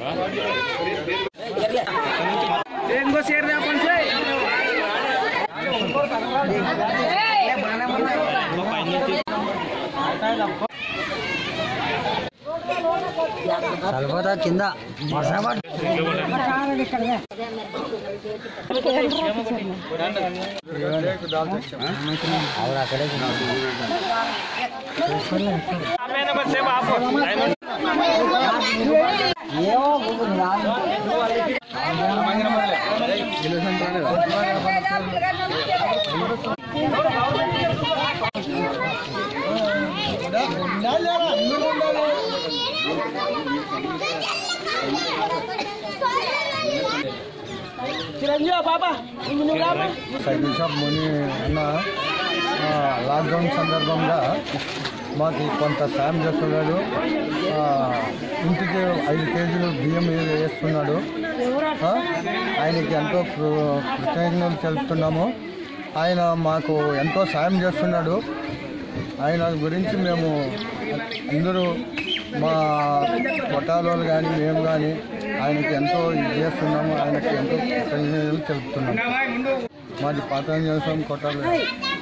ఇంకో షేర్ చెప్పండి సార్ సరిపోతా కింద వర్షం పడ్ అవును అక్కడే ఏమో చిరంజీవి బాబా నువ్వు రాబా సైకిల్ షాప్ ముని అన్న ఆ, లాక్డౌన్ సందర్భంగా మాకు కొంత సాయం చేస్తున్నాడు ఆ, ఇంటికి ఐదు కేజీలు బియ్యం వే- వేస్తున్నాడు ఆ, ఆయనకి ఎంతో కృ- కృతజ్ఞతలు తెలుపుతున్నాము ఆయన మాకు ఎంతో సాయం చేస్తున్నాడు ఆయన గురించి మేము అందరూ మా కొట్టాలోలు కానీ మేము కానీ ఆయనకి ఎంతో ఇది చేస్తున్నాము ఆయనకి ఎంతో కృతజ్ఞతలు తెలుపుతున్నాము మాది పాత స్వామి కొట్టాలి